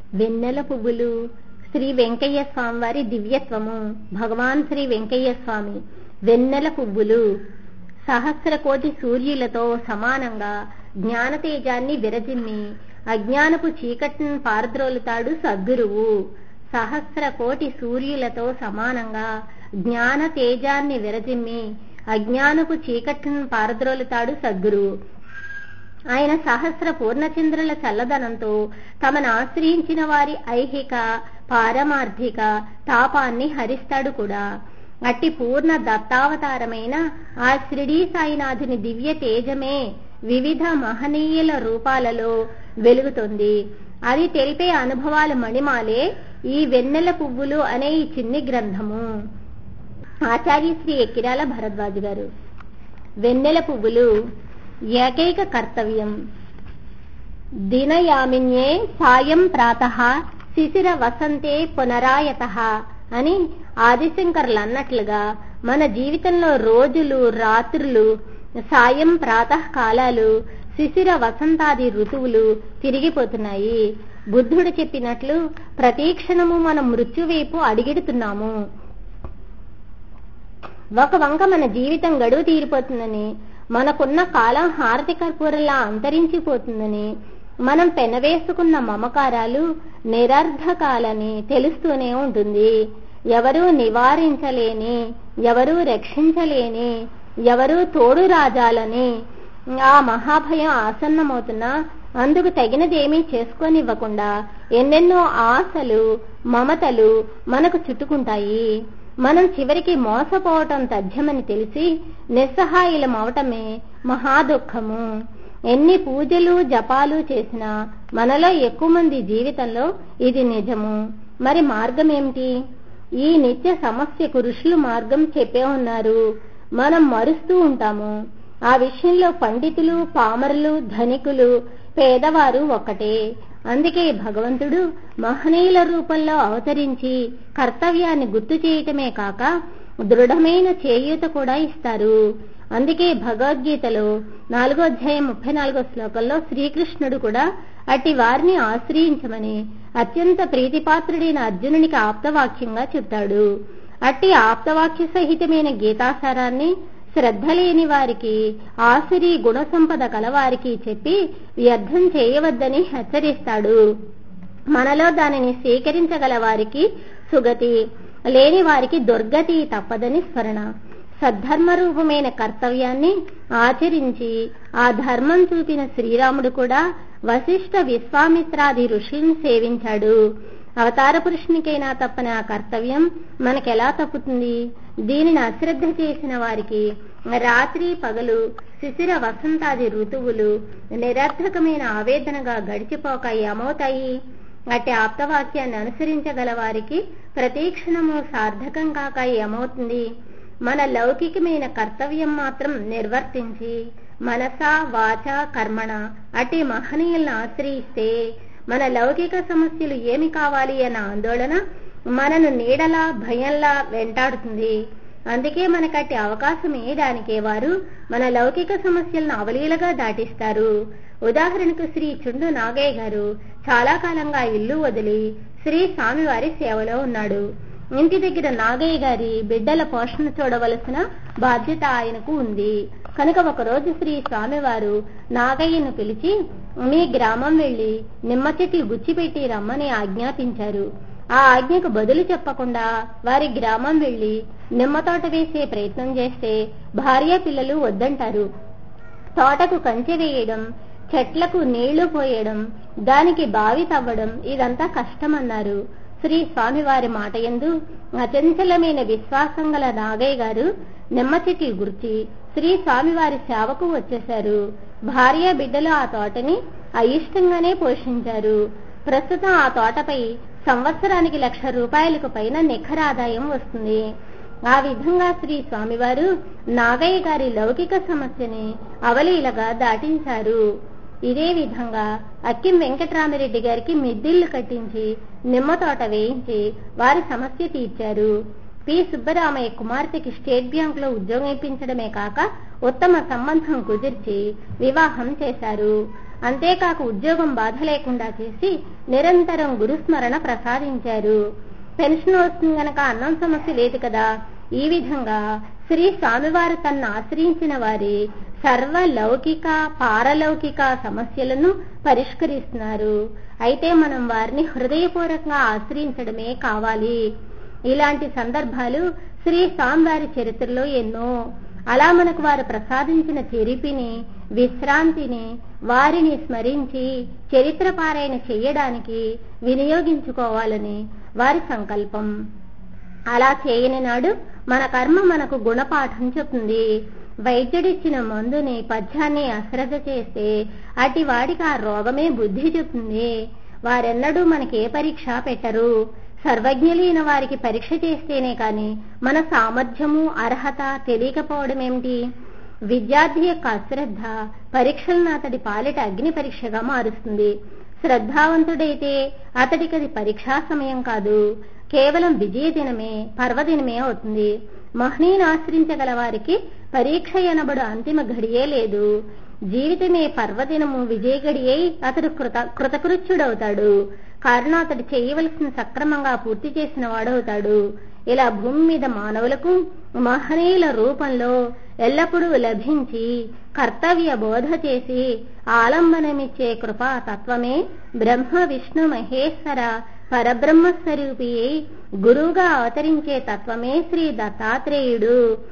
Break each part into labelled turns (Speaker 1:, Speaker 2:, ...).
Speaker 1: వెన్నెల పువ్వులు శ్రీ వెంకయ్య స్వామి వారి దివ్యత్వము భగవాన్ శ్రీ వెంకయ్య స్వామి వెన్నెల పువ్వులు సహస్ర కోటి సూర్యులతో సమానంగా జ్ఞానతేజాన్ని విరజిమ్మి అజ్ఞానపు చీకటిని పారద్రోలుతాడు సద్గురువు సహస్ర కోటి సూర్యులతో సమానంగా జ్ఞాన తేజాన్ని విరజిమ్మి అజ్ఞానపు చీకటిని పారద్రోలుతాడు సద్గురువు ఆయన సహస్ర పూర్ణచంద్రుల చల్లదనంతో తమను ఆశ్రయించిన వారి ఐహిక పారమార్థిక తాపాన్ని హరిస్తాడు కూడా అట్టి పూర్ణ దత్తావతారమైన ఆ షిరిడీ సాయినాథుని దివ్య తేజమే వివిధ మహనీయుల రూపాలలో వెలుగుతుంది అది తెలిపే అనుభవాల మణిమాలే ఈ వెన్నెల పువ్వులు అనే ఈ చిన్ని గ్రంథము ఆచార్య శ్రీ ఎక్కిరాల భరద్వాజ్ గారు వెన్నెల పువ్వులు ఏకైక కర్తవ్యం దినయామిన్యే సాయం ప్రాత శిశిర వసంతే పునరాయత అని ఆదిశంకర్లు అన్నట్లుగా మన జీవితంలో రోజులు రాత్రులు సాయం ప్రాతః కాలాలు శిశిర వసంతాది ఋతువులు తిరిగిపోతున్నాయి బుద్ధుడు చెప్పినట్లు ప్రతి క్షణము మనం మృత్యువైపు అడిగెడుతున్నాము ఒక వంక మన జీవితం గడువు తీరిపోతుందని మనకున్న కాలం హారతి కర్పూరంలా అంతరించిపోతుందని మనం పెనవేసుకున్న మమకారాలు నిరర్ధకాలని తెలుస్తూనే ఉంటుంది ఎవరూ నివారించలేని ఎవరూ రక్షించలేని ఎవరూ తోడు రాజాలని ఆ మహాభయం ఆసన్నమవుతున్నా అందుకు తగినదేమీ చేసుకోనివ్వకుండా ఎన్నెన్నో ఆశలు మమతలు మనకు చుట్టుకుంటాయి మనం చివరికి మోసపోవటం తథ్యమని తెలిసి నిస్సహాయులమవటమే మహాదుఖము ఎన్ని పూజలు జపాలు చేసినా మనలో ఎక్కువ మంది జీవితంలో ఇది నిజము మరి మార్గం ఏమిటి ఈ నిత్య సమస్యకు ఋషులు మార్గం చెప్పే ఉన్నారు మనం మరుస్తూ ఉంటాము ఆ విషయంలో పండితులు పామరులు ధనికులు పేదవారు ఒక్కటే అందుకే భగవంతుడు మహనీయుల రూపంలో అవతరించి కర్తవ్యాన్ని గుర్తు చేయటమే కాక దృఢమైన చేయూత కూడా ఇస్తారు అందుకే భగవద్గీతలో నాలుగో అధ్యాయం ముప్పై నాలుగో శ్లోకంలో శ్రీకృష్ణుడు కూడా అట్టి వారిని ఆశ్రయించమని అత్యంత ప్రీతిపాత్రుడైన అర్జునునికి ఆప్తవాక్యంగా చెప్తాడు అట్టి ఆప్తవాక్య సహితమైన గీతాసారాన్ని శ్రద్ధ లేని వారికి ఆసురి గుణ సంపద కలవారికి చెప్పి వ్యర్థం చేయవద్దని హెచ్చరిస్తాడు మనలో దానిని స్వీకరించగల వారికి సుగతి లేని వారికి దుర్గతి తప్పదని స్మరణ సద్ధర్మ రూపమైన కర్తవ్యాన్ని ఆచరించి ఆ ధర్మం చూపిన శ్రీరాముడు కూడా వశిష్ఠ విశ్వామిత్రాది ఋషులను సేవించాడు అవతార పురుషునికైనా తప్పని ఆ కర్తవ్యం మనకెలా తప్పుతుంది దీనిని అశ్రద్ధ చేసిన వారికి రాత్రి పగలు శిశిర వసంతాది ఋతువులు నిరర్థకమైన ఆవేదనగా గడిచిపోక ఏమవుతాయి అట్టి ఆప్తవాక్యాన్ని అనుసరించగల వారికి ప్రతీక్షణము సార్థకం కాక ఏమవుతుంది మన లౌకికమైన కర్తవ్యం మాత్రం నిర్వర్తించి మనస వాచ కర్మణ అట్టి మహనీయులను ఆశ్రయిస్తే మన లౌకిక సమస్యలు ఏమి కావాలి అన్న ఆందోళన మనను నీడలా భయంలా వెంటాడుతుంది అందుకే మనకట్టి అవకాశం ఇయ్యడానికే వారు మన లౌకిక సమస్యలను అవలీలగా దాటిస్తారు ఉదాహరణకు శ్రీ చుండు నాగయ్య గారు చాలా కాలంగా ఇల్లు వదిలి శ్రీ స్వామివారి సేవలో ఉన్నాడు ఇంటి దగ్గర నాగయ్య గారి బిడ్డల పోషణ చూడవలసిన బాధ్యత ఆయనకు ఉంది కనుక ఒకరోజు శ్రీ స్వామివారు నాగయ్యను పిలిచి మీ గ్రామం వెళ్లి నిమ్మ చెట్లు గుచ్చిపెట్టి రమ్మని ఆజ్ఞాపించారు ఆ ఆజ్ఞకు బదులు చెప్పకుండా వారి గ్రామం వెళ్లి నిమ్మ తోట వేసే ప్రయత్నం చేస్తే భార్య పిల్లలు వద్దంటారు తోటకు కంచె వేయడం చెట్లకు నీళ్లు పోయడం దానికి బావి తవ్వడం ఇదంతా కష్టమన్నారు శ్రీ స్వామివారి మాట ఎందు అచంచలమైన విశ్వాసం గల నాగయ్య గారు నిమ్మ చెట్లు గుర్చి శ్రీ స్వామివారి సేవకు వచ్చేశారు భార్య బిడ్డలు ఆ తోటని అయిష్టంగానే పోషించారు ప్రస్తుతం ఆ తోటపై సంవత్సరానికి లక్ష రూపాయలకు పైన నిఖర ఆదాయం వస్తుంది ఆ విధంగా శ్రీ స్వామివారు నాగయ్య గారి లౌకిక సమస్యని అవలీలగా దాటించారు ఇదే విధంగా అక్కిం వెంకటరామిరెడ్డి గారికి మిద్దిళ్లు కట్టించి నిమ్మ తోట వేయించి వారి సమస్య తీర్చారు పి సుబ్బరామయ్య కుమార్తెకి స్టేట్ బ్యాంక్ లో ఉద్యోగం ఇప్పించడమే కాక ఉత్తమ సంబంధం కుదిర్చి వివాహం చేశారు అంతేకాక ఉద్యోగం బాధ లేకుండా చేసి నిరంతరం గురుస్మరణ ప్రసాదించారు పెన్షన్ వస్తుంది గనక అన్నం సమస్య లేదు కదా ఈ విధంగా శ్రీ స్వామివారు తన్ను ఆశ్రయించిన వారి సర్వ లౌకిక పారలౌకిక సమస్యలను పరిష్కరిస్తున్నారు అయితే మనం వారిని హృదయపూర్వకంగా ఆశ్రయించడమే కావాలి ఇలాంటి సందర్భాలు శ్రీ స్వామివారి చరిత్రలో ఎన్నో అలా మనకు వారు ప్రసాదించిన చెరిపిని విశ్రాంతిని వారిని స్మరించి చరిత్ర పారాయణ చెయ్యడానికి వినియోగించుకోవాలని వారి సంకల్పం అలా చేయని నాడు మన కర్మ మనకు గుణపాఠం చెప్తుంది వైద్యుడిచ్చిన మందుని పద్యాన్ని అశ్రద్ధ చేస్తే అటి వాడికి ఆ రోగమే బుద్ధి చెప్తుంది వారెన్నడూ మనకి ఏ పరీక్ష పెట్టరు సర్వజ్ఞులైన వారికి పరీక్ష చేస్తేనే కాని మన సామర్థ్యము అర్హత తెలియకపోవడం ఏమిటి విద్యార్థి యొక్క అశ్రద్ధ పరీక్షలను అతడి పాలిట అగ్ని పరీక్షగా మారుస్తుంది శ్రద్ధావంతుడైతే అతడికి అది పరీక్షా సమయం కాదు కేవలం విజయ దినమే పర్వదినమే అవుతుంది మహనీని ఆశ్రయించగల వారికి పరీక్ష ఎనబడు అంతిమ ఘడియే లేదు జీవితమే పర్వదినము విజయ గడియై అతడు కృత కృతకృత్యుడవుతాడు కారణం అతడు చేయవలసిన సక్రమంగా పూర్తి చేసిన వాడవుతాడు ఇలా భూమి మీద మానవులకు మహనీయుల రూపంలో ఎల్లప్పుడూ లభించి కర్తవ్య బోధ చేసి ఆలంబనమిచ్చే కృపా తత్వమే బ్రహ్మ విష్ణు మహేశ్వర పరబ్రహ్మ స్వరూపి గురువుగా అవతరించే తత్వమే శ్రీ దత్తాత్రేయుడు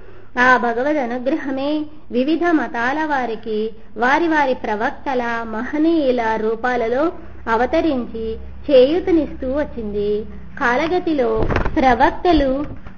Speaker 1: ఆ భగవద్ అనుగ్రహమే వివిధ మతాల వారికి వారి వారి ప్రవక్తల మహనీయుల రూపాలలో అవతరించి చేయూతనిస్తూ వచ్చింది కాలగతిలో ప్రవక్తలు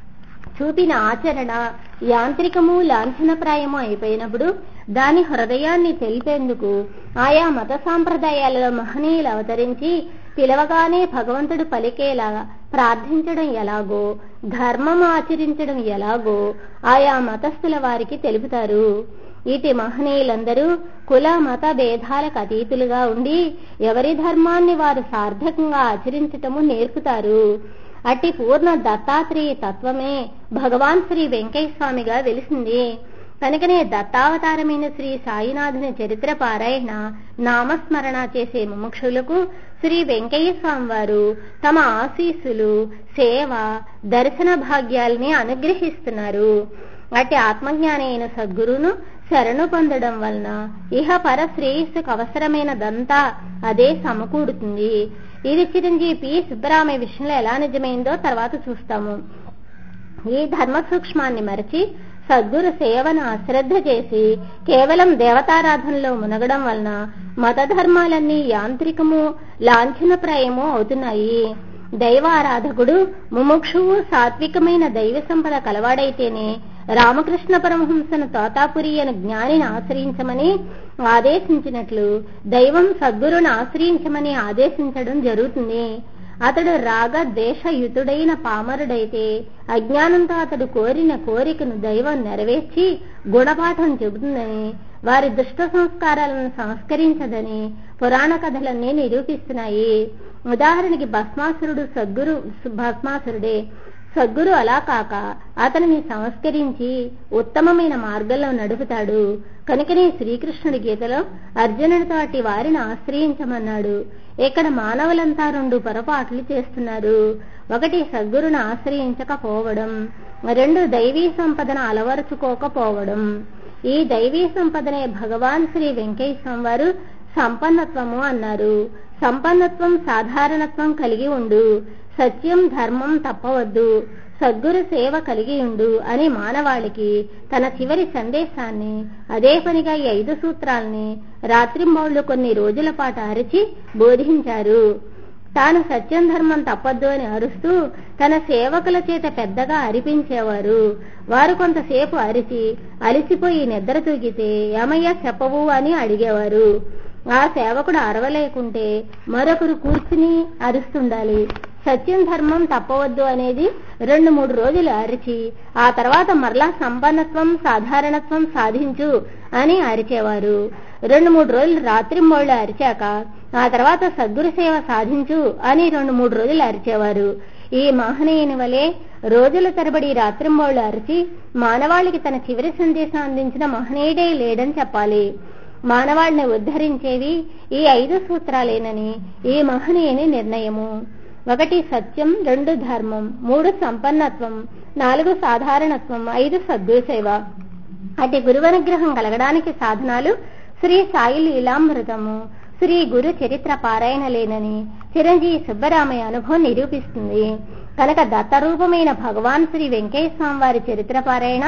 Speaker 1: చూపిన ఆచరణ యాంత్రికము లాంఛనప్రాయము అయిపోయినప్పుడు దాని హృదయాన్ని తెలిపేందుకు ఆయా మత సాంప్రదాయాలలో మహనీయులు అవతరించి పిలవగానే భగవంతుడు పలికేలా ప్రార్థించడం ఎలాగో ధర్మం ఆచరించడం ఎలాగో ఆయా మతస్థుల వారికి తెలుపుతారు ఇటు మహనీయులందరూ కుల మత భేదాలకు అతీతులుగా ఉండి ఎవరి ధర్మాన్ని వారు సార్థకంగా ఆచరించటము నేర్పుతారు అట్టి పూర్ణ దత్తాత్రేయ తత్వమే భగవాన్ శ్రీ వెంకయ్య స్వామిగా వెలిసింది కనుకనే దత్తావతారమైన శ్రీ సాయినాథుని చరిత్ర పారాయణ నామస్మరణ చేసే ముముక్షులకు శ్రీ వెంకయ్య స్వామి వారు తమ ఆశీస్సులు సేవ దర్శన భాగ్యాల్ని అనుగ్రహిస్తున్నారు అట్టి ఆత్మజ్ఞాని అయిన సద్గురును శరణు పొందడం వలన ఇహ పర శ్రేయస్సుకు అవసరమైనదంతా అదే సమకూడుతుంది ఇది చిరంజీవి పి సుబ్బరామయ్య విషయంలో ఎలా నిజమైందో తర్వాత చూస్తాము ఈ ధర్మ సూక్ష్మాన్ని మరచి సద్గురు సేవను అశ్రద్ధ చేసి కేవలం దేవతారాధనలో మునగడం వలన మత ధర్మాలన్నీ యాంత్రికము లాంఛనప్రాయము అవుతున్నాయి దైవారాధకుడు ముముక్షువు సాత్వికమైన దైవ సంపద కలవాడైతేనే రామకృష్ణ పరమహంసను తోతాపురి అనే జ్ఞానిని ఆశ్రయించమని ఆదేశించినట్లు దైవం సద్గురుని ఆశ్రయించమని ఆదేశించడం జరుగుతుంది అతడు రాగ ద్వేషయుతుడైన పామరుడైతే అజ్ఞానంతో అతడు కోరిన కోరికను దైవం నెరవేర్చి గుణపాఠం చెబుతుందని వారి దుష్ట సంస్కారాలను సంస్కరించదని పురాణ కథలన్నీ నిరూపిస్తున్నాయి ఉదాహరణకి భస్మాసురుడు సద్గురు భస్మాసురుడే సద్గురు అలా కాక అతనిని సంస్కరించి ఉత్తమమైన మార్గంలో నడుపుతాడు కనుకనే శ్రీకృష్ణుడి గీతలో అర్జునుడితో అట్టి వారిని ఆశ్రయించమన్నాడు ఇక్కడ మానవులంతా రెండు పొరపాట్లు చేస్తున్నారు ఒకటి సద్గురును ఆశ్రయించకపోవడం రెండు దైవీ సంపదను అలవరుచుకోకపోవడం ఈ దైవీ సంపదనే భగవాన్ శ్రీ వెంకయ్య స్వామి వారు సంపన్నత్వము అన్నారు సంపన్నత్వం సాధారణత్వం కలిగి ఉండు సత్యం ధర్మం తప్పవద్దు సద్గురు సేవ కలిగి ఉండు అని మానవాళికి తన చివరి సందేశాన్ని అదే పనిగా ఈ ఐదు సూత్రాల్ని రాత్రింబౌళ్లు కొన్ని రోజుల పాటు అరిచి బోధించారు తాను సత్యం ధర్మం తప్పద్దు అని అరుస్తూ తన సేవకుల చేత పెద్దగా అరిపించేవారు వారు కొంతసేపు అరిచి అలిసిపోయి నిద్ర తూగితే ఏమయ్యా చెప్పవు అని అడిగేవారు ఆ సేవకుడు అరవలేకుంటే మరొకరు కూర్చుని అరుస్తుండాలి సత్యం ధర్మం తప్పవద్దు అనేది రెండు మూడు రోజులు అరిచి ఆ తర్వాత మరలా సంపన్నత్వం సాధారణత్వం సాధించు అని అరిచేవారు రెండు మూడు రోజులు రాత్రింబోళ్ళు అరిచాక ఆ తర్వాత సద్గురు సేవ సాధించు అని రెండు మూడు రోజులు అరిచేవారు ఈ మహనీయుని వలె రోజుల తరబడి రాత్రింబోళ్ళు అరిచి మానవాళికి తన చివరి సందేశం అందించిన మహనీయుడే లేడని చెప్పాలి మానవాళిని ఉద్ధరించేవి ఈ ఐదు సూత్రాలేనని ఈ మహనీయుని నిర్ణయము ఒకటి సత్యం రెండు ధర్మం మూడు సంపన్నత్వం నాలుగు సాధారణత్వం ఐదు సద్గుసేవ అటు గురువనుగ్రహం కలగడానికి సాధనాలు శ్రీ సాయి లీలామృతము శ్రీ గురు చరిత్ర పారాయణ లేనని చిరంజీవి సుబ్బరామయ్య అనుభవం నిరూపిస్తుంది కనుక దత్తరూపమైన భగవాన్ శ్రీ వెంకయ్య స్వామి వారి చరిత్ర పారాయణ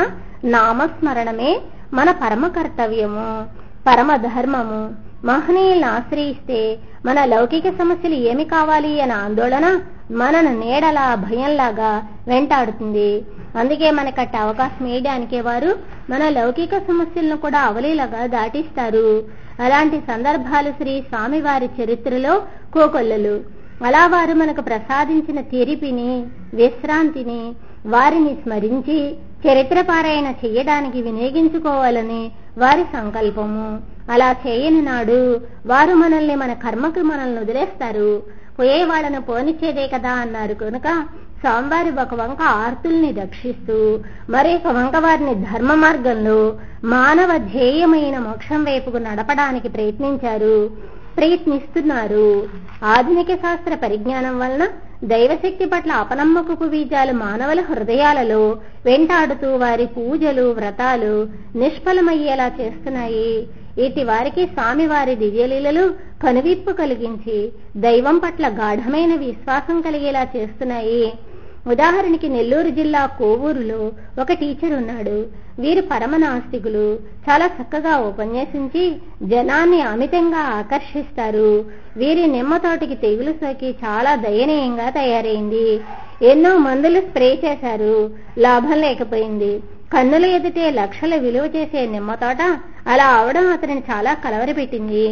Speaker 1: నామస్మరణమే మన పరమ కర్తవ్యము పరమ ధర్మము మహనీయులను ఆశ్రయిస్తే మన లౌకిక సమస్యలు ఏమి కావాలి అన్న ఆందోళన మనను నీడలా భయంలాగా వెంటాడుతుంది అందుకే మనకట్ట అవకాశం వేయడానికే వారు మన లౌకిక సమస్యలను కూడా అవలీలగా దాటిస్తారు అలాంటి సందర్భాలు శ్రీ స్వామివారి చరిత్రలో కోకొల్లలు అలా వారు మనకు ప్రసాదించిన తెరిపిని విశ్రాంతిని వారిని స్మరించి చరిత్ర పారాయణ చెయ్యడానికి వినియోగించుకోవాలని వారి సంకల్పము అలా చేయని నాడు వారు మనల్ని మన కర్మకు మనల్ని వదిలేస్తారు పోయే వాళ్ళను పోనిచ్చేదే కదా అన్నారు కనుక స్వామివారి ఒక వంక ఆర్తుల్ని రక్షిస్తూ మరొక వంక వారిని ధర్మ మార్గంలో మానవ ధ్యేయమైన మోక్షం వైపుకు నడపడానికి ప్రయత్నించారు ప్రయత్నిస్తున్నారు ఆధునిక శాస్త్ర పరిజ్ఞానం వలన దైవశక్తి పట్ల అపనమ్మకపు బీజాలు మానవుల హృదయాలలో వెంటాడుతూ వారి పూజలు వ్రతాలు నిష్ఫలమయ్యేలా చేస్తున్నాయి ఇటు వారికి స్వామివారి దివ్యలీలలు కనువిప్పు కలిగించి దైవం పట్ల గాఢమైన విశ్వాసం కలిగేలా చేస్తున్నాయి ఉదాహరణకి నెల్లూరు జిల్లా కోవూరులో ఒక టీచర్ ఉన్నాడు వీరు పరమ నాస్తికులు చాలా చక్కగా ఉపన్యసించి జనాన్ని అమితంగా ఆకర్షిస్తారు వీరి నిమ్మ తోటకి తెగులు సోకి చాలా దయనీయంగా తయారైంది ఎన్నో మందులు స్ప్రే చేశారు లాభం లేకపోయింది కన్నుల ఎదుటే లక్షల విలువ చేసే నిమ్మ తోట అలా అవడం అతనిని చాలా కలవరపెట్టింది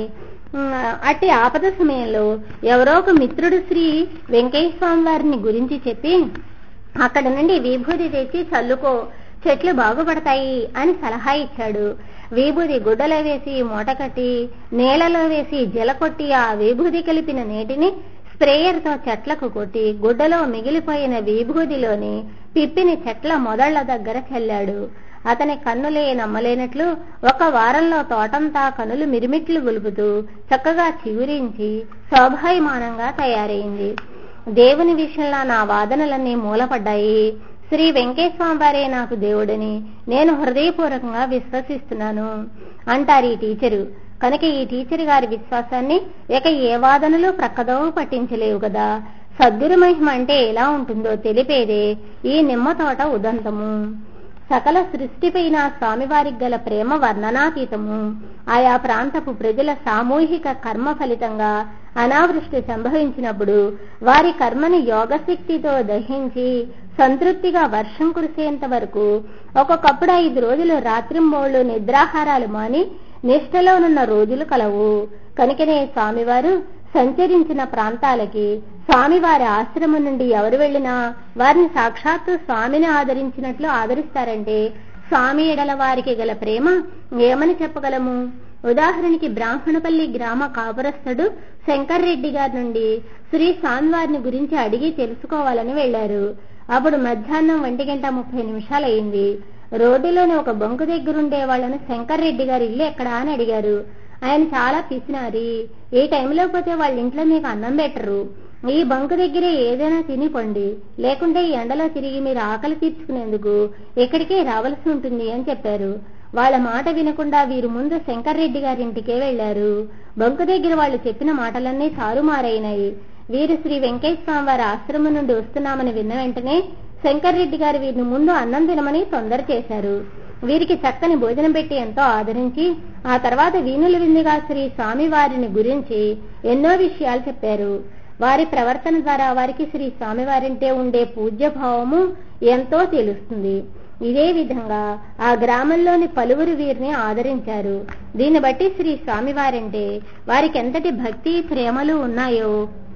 Speaker 1: అట్టి ఆపద సమయంలో ఎవరో ఒక మిత్రుడు శ్రీ వెంకయ్య స్వామి వారిని గురించి చెప్పి అక్కడ నుండి విభూతి తెచ్చి చల్లుకో చెట్లు బాగుపడతాయి అని సలహా ఇచ్చాడు విభూది గుడ్డలో వేసి మూట కట్టి నేలలో వేసి జల కొట్టి ఆ విభూది కలిపిన నీటిని స్ప్రేయర్తో చెట్లకు కొట్టి గుడ్డలో మిగిలిపోయిన విభూదిలోని పిప్పిని చెట్ల మొదళ్ల దగ్గర చల్లాడు అతని కన్నులే నమ్మలేనట్లు ఒక వారంలో తోటంతా కనులు మిరిమిట్లు గొలుపుతూ చక్కగా చిగురించి శోభాయమానంగా తయారైంది దేవుని విషయంలో నా వాదనలన్నీ మూలపడ్డాయి శ్రీ వెంకటేశ్వర వారే నాకు దేవుడని నేను హృదయపూర్వకంగా విశ్వసిస్తున్నాను అంటారు ఈ టీచరు కనుక ఈ టీచర్ గారి విశ్వాసాన్ని ఇక ఏ వాదనలో ప్రక్కదో పట్టించలేవు కదా సద్గురు మహిమ అంటే ఎలా ఉంటుందో తెలిపేదే ఈ నిమ్మ తోట ఉదంతము సకల సృష్టిపైన స్వామివారికి గల ప్రేమ వర్ణనాతీతము ఆయా ప్రాంతపు ప్రజల సామూహిక కర్మ ఫలితంగా అనావృష్టి సంభవించినప్పుడు వారి కర్మని యోగశక్తితో దహించి సంతృప్తిగా వర్షం కురిసేంత వరకు ఒక్కొక్కప్పుడు ఐదు రోజులు రాత్రింబోళ్లు నిద్రాహారాలు మాని నిష్ఠలోనున్న రోజులు కలవు కనుకనే స్వామివారు సంచరించిన ప్రాంతాలకి స్వామివారి ఆశ్రమం నుండి ఎవరు వెళ్ళినా వారిని సాక్షాత్తు స్వామిని ఆదరించినట్లు ఆదరిస్తారంటే స్వామి ఎడల వారికి గల ప్రేమ ఏమని చెప్పగలము ఉదాహరణకి బ్రాహ్మణపల్లి గ్రామ కాపురస్తుడు శంకర్రెడ్డి గారి నుండి శ్రీ స్వామివారిని గురించి అడిగి తెలుసుకోవాలని వెళ్లారు అప్పుడు మధ్యాహ్నం ఒంటి గంట ముప్పై నిమిషాలయ్యింది రోడ్డులోని ఒక బొంకు దగ్గరుండే వాళ్ళని శంకర్రెడ్డి గారి ఇల్లు ఎక్కడా అని అడిగారు ఆయన చాలా పిసినారి ఏ టైంలో పోతే వాళ్ళ ఇంట్లో మీకు అన్నం పెట్టరు ఈ బంకు దగ్గరే ఏదైనా తిని పండి లేకుంటే ఈ ఎండలో తిరిగి మీరు ఆకలి తీర్చుకునేందుకు ఇక్కడికే రావాల్సి ఉంటుంది అని చెప్పారు వాళ్ళ మాట వినకుండా వీరు ముందు శంకర్రెడ్డి గారింటికే వెళ్లారు బంకు దగ్గర వాళ్ళు చెప్పిన మాటలన్నీ సారుమారైనాయి వీరు శ్రీ వెంకటేశ్వర వారి ఆశ్రమం నుండి వస్తున్నామని విన్న వెంటనే శంకర్రెడ్డి గారు వీరిని ముందు అన్నం తినమని తొందర చేశారు వీరికి చక్కని భోజనం పెట్టి ఎంతో ఆదరించి ఆ తర్వాత వీణుల విందుగా శ్రీ స్వామి వారిని గురించి ఎన్నో విషయాలు చెప్పారు వారి ప్రవర్తన ద్వారా వారికి శ్రీ స్వామివారింటే ఉండే పూజ్య భావము ఎంతో తెలుస్తుంది ఇదే విధంగా ఆ గ్రామంలోని పలువురు వీరిని ఆదరించారు దీన్ని బట్టి శ్రీ స్వామివారంటే వారికి ఎంతటి భక్తి ప్రేమలు ఉన్నాయో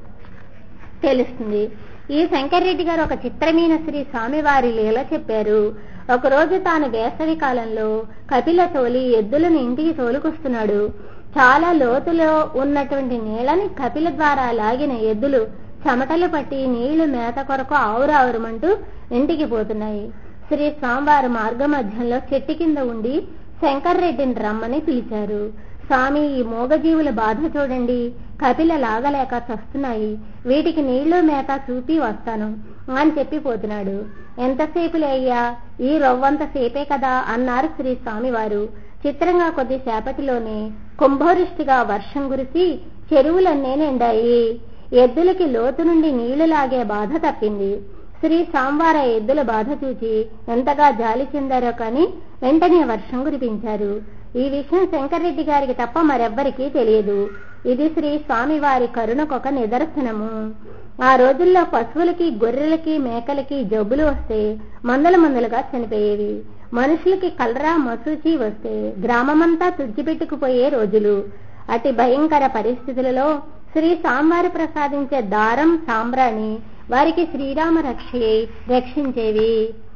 Speaker 1: తెలుస్తుంది ఈ శంకర్రెడ్డి గారు ఒక చిత్రమైన శ్రీ స్వామివారి లీల చెప్పారు ఒకరోజు తాను వేసవి కాలంలో కపిల తోలి ఎద్దులను ఇంటికి తోలుకొస్తున్నాడు చాలా లోతులో ఉన్నటువంటి నీళ్ళని కపిల ద్వారా లాగిన ఎద్దులు చెమటలు పట్టి నీళ్లు మేత కొరకు ఆవురావురమంటూ ఇంటికి పోతున్నాయి శ్రీ స్వామివారి మార్గ మధ్యంలో చెట్టు కింద ఉండి శంకర్రెడ్డిని రమ్మని పిలిచారు స్వామి ఈ మూగజీవుల బాధ చూడండి కపిల లాగలేక చస్తున్నాయి వీటికి నీళ్లు మేత చూపి వస్తాను అని చెప్పిపోతున్నాడు ఎంతసేపులే అయ్యా ఈ రవ్వంత సేపే కదా అన్నారు శ్రీ స్వామివారు చిత్రంగా కొద్దిసేపటిలోనే కుంభవృష్టిగా వర్షం కురిసి చెరువులన్నీ నిండాయి ఎద్దులకి లోతు నుండి నీళ్లు లాగే బాధ తప్పింది శ్రీ సాంవార ఎద్దుల బాధ చూచి ఎంతగా జాలి చెందారో కాని వెంటనే వర్షం కురిపించారు ఈ విషయం శంకర్రెడ్డి గారికి తప్ప మరెవ్వరికీ తెలియదు ఇది శ్రీ స్వామివారి కరుణకొక నిదర్శనము ఆ రోజుల్లో పశువులకి గొర్రెలకి మేకలకి జబ్బులు వస్తే మందల మందలుగా చనిపోయేవి మనుషులకి కలరా మసూచి వస్తే గ్రామమంతా తుడిచిపెట్టుకుపోయే రోజులు అతి భయంకర పరిస్థితులలో శ్రీ సాంబారు ప్రసాదించే దారం సాంబ్రాణి వారికి శ్రీరామ రక్షయై రక్షించేవి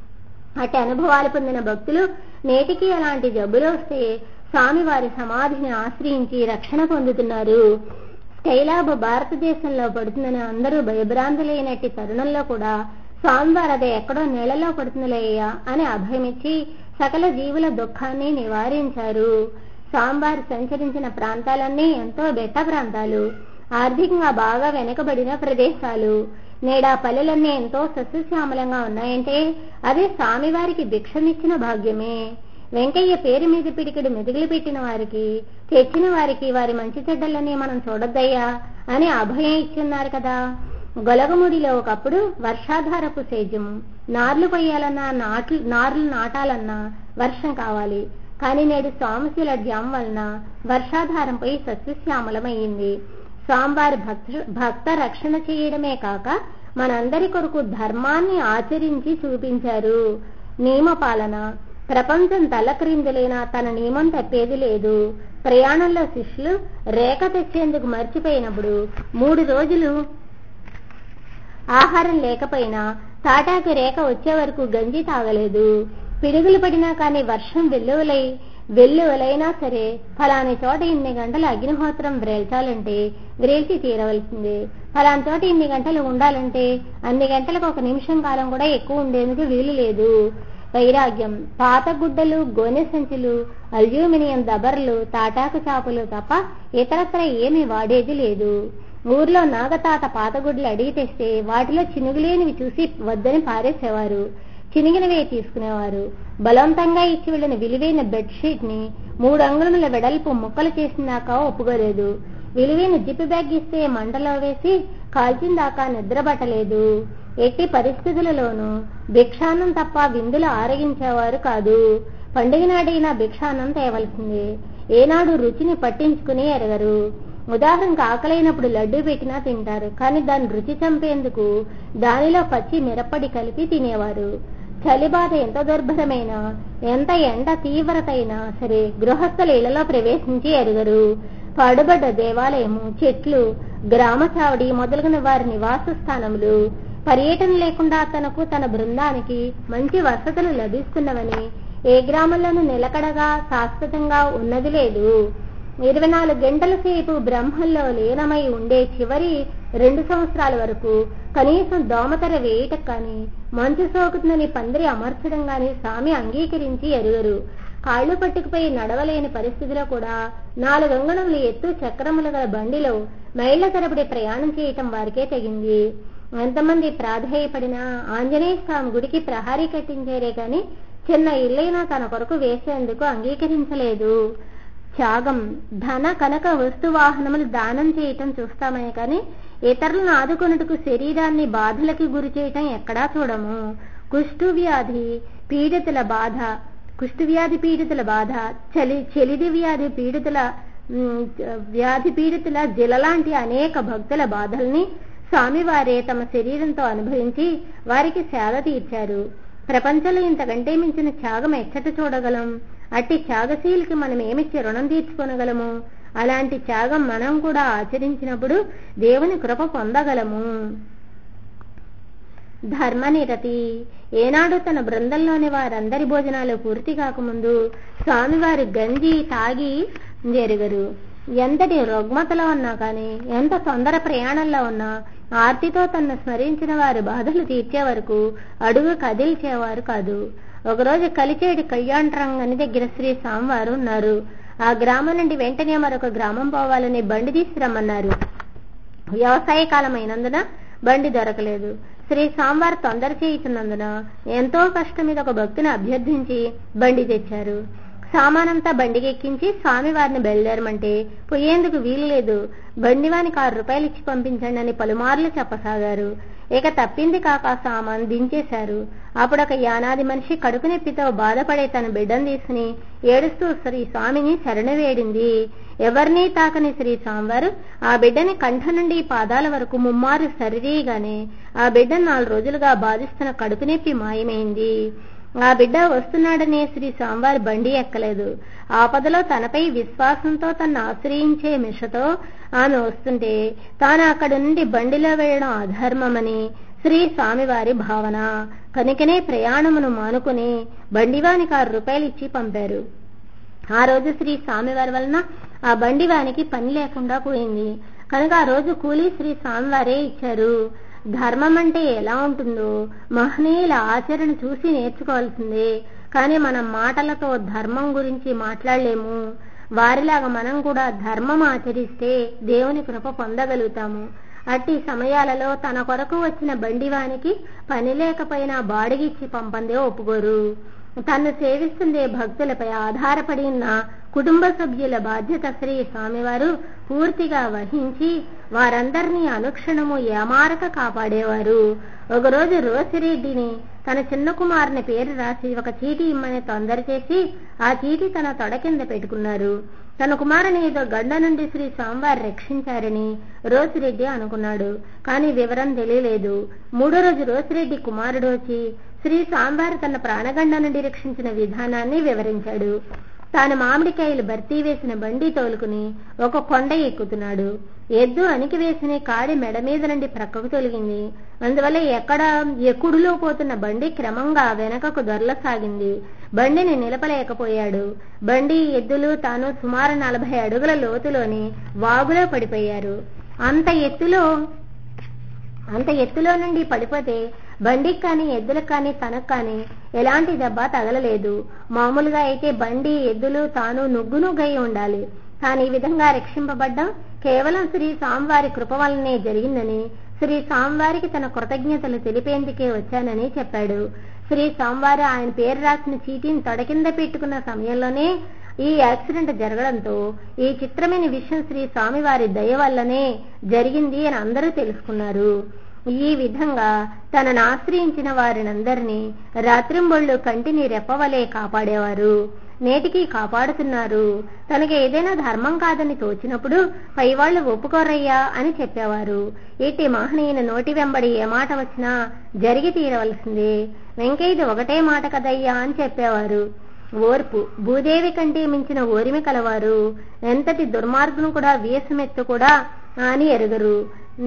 Speaker 1: అటు అనుభవాలు పొందిన భక్తులు నేటికి అలాంటి జబ్బులు వస్తే స్వామివారి సమాధిని ఆశ్రయించి రక్షణ పొందుతున్నారు స్కైలాబ్ భారతదేశంలో పడుతుందని అందరూ భయభ్రాంతులైనట్టి తరుణంలో కూడా స్వామివారు అదే ఎక్కడో నీళ్లలో పడుతుందిలేయ్యా అని అభయమిచ్చి సకల జీవుల దుఃఖాన్ని నివారించారు స్వామివారు సంచరించిన ప్రాంతాలన్నీ ఎంతో బెట్ట ప్రాంతాలు ఆర్థికంగా బాగా వెనుకబడిన ప్రదేశాలు నేడా పల్లెలన్నీ ఎంతో సస్యశ్యామలంగా ఉన్నాయంటే అదే స్వామివారికి భిక్షనిచ్చిన భాగ్యమే వెంకయ్య పేరు మీద పిడికిడు మెదుగులు పెట్టిన వారికి తెచ్చిన వారికి వారి మంచి చెడ్డలన్నీ మనం చూడొద్దయ్యా అని అభయం ఇచ్చున్నారు కదా గొలగముడిలో ఒకప్పుడు వర్షాధారపు సేద్యం నార్లు కొయ్యాలన్నా నాట్లు నార్లు నాటాలన్నా వర్షం కావాలి కానీ నేడు స్వామిశీల డ్యాం వలన వర్షాధారంపై సస్యశ్యామలమైంది స్వామివారి భక్త భక్త రక్షణ చేయడమే కాక మనందరి కొరకు ధర్మాన్ని ఆచరించి చూపించారు నియమపాలన ప్రపంచం తలక్రిందులైనా తన నియమం తప్పేది లేదు ప్రయాణంలో శిష్యులు రేఖ తెచ్చేందుకు మర్చిపోయినప్పుడు మూడు రోజులు ఆహారం లేకపోయినా తాటాకు రేఖ వచ్చే వరకు గంజి తాగలేదు పిడుగులు పడినా కానీ వర్షం వెల్లువలై వెల్లువలైనా సరే ఫలాని చోట ఇన్ని గంటలు అగ్నిహోత్రం వ్రేల్చాలంటే వ్రేల్చి తీరవలసిందే ఫలాని చోట ఇన్ని గంటలు ఉండాలంటే అన్ని గంటలకు ఒక నిమిషం కాలం కూడా ఎక్కువ ఉండేందుకు వీలు లేదు వైరాగ్యం పాత గుడ్డలు గోనె సంచులు అల్యూమినియం దబర్లు తాటాకు చాపలు తప్ప ఇతరత్ర ఏమీ వాడేది లేదు ఊర్లో నాగతాత పాతగుడ్లు అడిగి తెస్తే వాటిలో చినుగులేనివి చూసి వద్దని పారేసేవారు చినిగినవే తీసుకునేవారు బలవంతంగా ఇచ్చి వెళ్లిన విలువైన బెడ్షీట్ ని మూడు అంగుళముల వెడల్పు ముక్కలు చేసినాక ఒప్పుకోలేదు విలువైన జిప్ బ్యాగ్ ఇస్తే మంటలో వేసి కాల్చిన దాకా నిద్రపట్టలేదు ఎట్టి పరిస్థితులలోనూ భిక్షాన్నం తప్ప విందులు ఆరగించేవారు కాదు పండుగ నాడైనా భిక్షాన్నం తేవలసిందే ఏనాడు రుచిని పట్టించుకుని ఎరగరు ఉదాహరణకు ఆకలైనప్పుడు లడ్డూ పెట్టినా తింటారు కానీ దాని రుచి చంపేందుకు దానిలో పచ్చి మిరప్పడి కలిపి తినేవారు చలి బాధ ఎంత దుర్భరమైనా ఎంత ఎండ తీవ్రత అయినా సరే గృహస్థుల ఇళ్లలో ప్రవేశించి ఎరుగరు పాడుబడ్డ దేవాలయము చెట్లు గ్రామ చావడి మొదలగున వారి నివాస స్థానములు పర్యటన లేకుండా తనకు తన బృందానికి మంచి వసతులు లభిస్తున్నవని ఏ గ్రామంలోనూ నిలకడగా శాశ్వతంగా ఉన్నది లేదు ఇరవై నాలుగు గంటల సేపు బ్రహ్మంలో లీనమై ఉండే చివరి రెండు సంవత్సరాల వరకు కనీసం దోమతెర వేయటం కానీ మంచు సోకుతుందని పందిరి అమర్చడం గాని స్వామి అంగీకరించి ఎరుగరు కాళ్ళు పట్టుకుపోయి నడవలేని పరిస్థితిలో కూడా నాలుగు అంగణములు ఎత్తు చక్రములు గల బండిలో మైళ్ల తరబడి ప్రయాణం చేయటం వారికే తెగింది ఎంతమంది ప్రాధేయపడినా ఆంజనేయ స్వామి గుడికి ప్రహారీ కట్టించారే కాని చిన్న ఇల్లైనా తన కొరకు వేసేందుకు అంగీకరించలేదు త్యాగం ధన కనక వస్తు వాహనములు దానం చేయటం చూస్తామే కానీ ఇతరులను ఆదుకొనుటకు శరీరాన్ని బాధలకి గురి చేయటం ఎక్కడా చూడము కుష్టు వ్యాధి పీడితుల బాధ కుష్టు వ్యాధి పీడితుల బాధ చలి చెలిది వ్యాధి పీడితుల ఉమ్, వ్యాధి పీడితుల జిలలాంటి అనేక భక్తుల బాధల్ని స్వామివారే తమ శరీరంతో అనుభవించి వారికి సేద తీర్చారు ప్రపంచంలో ఇంతకంటే మించిన త్యాగం ఎచ్చట చూడగలం అట్టి త్యాగశీలకి మనం ఏమిచ్చి రుణం తీర్చుకోనగలము అలాంటి త్యాగం మనం కూడా ఆచరించినప్పుడు దేవుని కృప పొందగలము ధర్మనిరతి ఏనాడు తన బృందంలోని వారందరి భోజనాలు పూర్తి కాకముందు స్వామివారు గంజి తాగి జరుగరు ఎంతటి రుగ్మతలో ఉన్నా కానీ ఎంత తొందర ప్రయాణంలో ఉన్నా ఆర్తితో తన్ను స్మరించిన వారి బాధలు తీర్చే వరకు అడుగు కదిల్చేవారు కాదు ఒకరోజు కలిచేటి కళ్యాణరంగని దగ్గర శ్రీ స్వామివారు ఉన్నారు ఆ గ్రామం నుండి వెంటనే మరొక గ్రామం పోవాలని బండి తీసుకురమ్మన్నారు వ్యవసాయ కాలం అయినందున బండి దొరకలేదు శ్రీ సాంబార్ తొందర చేయుతున్నందున ఎంతో కష్టం మీద ఒక భక్తుని అభ్యర్థించి బండి తెచ్చారు సామానంతా బండికి ఎక్కించి స్వామివారిని బయలుదేరమంటే పోయేందుకు వీలు లేదు బండివానికి ఆరు రూపాయలు ఇచ్చి పంపించండి అని పలుమార్లు చెప్పసాగారు ఇక తప్పింది కాక సామాన్ దించేశారు అప్పుడు ఒక యానాది మనిషి కడుపు నొప్పితో బాధపడే తన బిడ్డను తీసుకుని ఏడుస్తూ శ్రీ స్వామిని శరణ వేడింది ఎవరినీ తాకని శ్రీ స్వామివారు ఆ బిడ్డని కంఠ నుండి పాదాల వరకు ముమ్మారు సరిరీగానే ఆ బిడ్డను నాలుగు రోజులుగా బాధిస్తున్న కడుపు నొప్పి మాయమైంది ఆ బిడ్డ వస్తున్నాడనే శ్రీ స్వామివారి బండి ఎక్కలేదు ఆపదలో తనపై విశ్వాసంతో తన్ను ఆశ్రయించే మిషతో ఆమె వస్తుంటే తాను అక్కడ నుండి బండిలో వేయడం అధర్మమని శ్రీ స్వామివారి భావన కనుకనే ప్రయాణమును మానుకుని బండివానికి ఆరు రూపాయలు ఇచ్చి పంపారు ఆ రోజు శ్రీ స్వామివారి వలన ఆ బండివానికి పని లేకుండా పోయింది కనుక ఆ రోజు కూలీ శ్రీ స్వామివారే ఇచ్చారు ధర్మం అంటే ఎలా ఉంటుందో మహనీయుల ఆచరణ చూసి నేర్చుకోవాల్సిందే కానీ మనం మాటలతో ధర్మం గురించి మాట్లాడలేము వారిలాగా మనం కూడా ధర్మం ఆచరిస్తే దేవుని కృప పొందగలుగుతాము అట్టి సమయాలలో తన కొరకు వచ్చిన బండివానికి పని లేకపోయినా బాడిగిచ్చి పంపందే ఒప్పుకోరు తను సేవిస్తుండే భక్తులపై ఆధారపడి ఉన్న కుటుంబ సభ్యుల బాధ్యత శ్రీ స్వామివారు పూర్తిగా వహించి వారందరినీ అనుక్షణము ఏమారక కాపాడేవారు ఒకరోజు రోసిరెడ్డిని తన చిన్న కుమారుని పేరు రాసి ఒక చీటీ ఇమ్మని తొందర చేసి ఆ చీటీ తన తొడ కింద పెట్టుకున్నారు తన కుమారుని ఏదో గండ నుండి శ్రీ స్వామివారు రక్షించారని రోసిరెడ్డి అనుకున్నాడు కానీ వివరం తెలియలేదు మూడో రోజు రోసిరెడ్డి కుమారుడు వచ్చి శ్రీ స్వామివారు తన ప్రాణగండ నుండి రక్షించిన విధానాన్ని వివరించాడు తాను మామిడికాయలు భర్తీ వేసిన బండి తోలుకుని ఒక కొండ ఎక్కుతున్నాడు ఎద్దు అణికి వేసిన కాడి మెడ మీద నుండి ప్రక్కకు తొలగింది అందువల్ల ఎక్కడ ఎక్కుడులో పోతున్న బండి క్రమంగా వెనకకు దొరలసాగింది బండిని నిలపలేకపోయాడు బండి ఎద్దులు తాను సుమారు నలభై అడుగుల లోతులోని వాగులో పడిపోయారు అంత ఎత్తులో అంత ఎత్తులో నుండి పడిపోతే బండికి కానీ ఎద్దులకు కానీ తనకు కానీ ఎలాంటి దెబ్బ తగలలేదు మామూలుగా అయితే బండి ఎద్దులు తాను నుగ్గు నుగ్గై ఉండాలి తాను ఈ విధంగా రక్షింపబడ్డం కేవలం శ్రీ స్వామివారి కృప వల్లనే జరిగిందని శ్రీ స్వామివారికి తన కృతజ్ఞతలు తెలిపేందుకే వచ్చానని చెప్పాడు శ్రీ స్వామివారు ఆయన పేరు రాసిన చీటీని తొడ కింద పెట్టుకున్న సమయంలోనే ఈ యాక్సిడెంట్ జరగడంతో ఈ చిత్రమైన విషయం శ్రీ స్వామివారి దయ వల్లనే జరిగింది అని అందరూ తెలుసుకున్నారు ఈ విధంగా తనను ఆశ్రయించిన వారినందరినీ రాత్రింబొళ్ళు కంటిని రెప్పవలే కాపాడేవారు నేటికి కాపాడుతున్నారు తనకి ఏదైనా ధర్మం కాదని తోచినప్పుడు పైవాళ్లు ఒప్పుకోరయ్యా అని చెప్పేవారు ఇట్టి మహనీయుని నోటి వెంబడి ఏ మాట వచ్చినా జరిగి తీరవలసిందే వెంకయ్యది ఒకటే మాట కదయ్యా అని చెప్పేవారు ఓర్పు భూదేవి కంటే మించిన ఓరిమి కలవారు ఎంతటి దుర్మార్గును కూడా వీసమెత్తు కూడా అని ఎరుగరు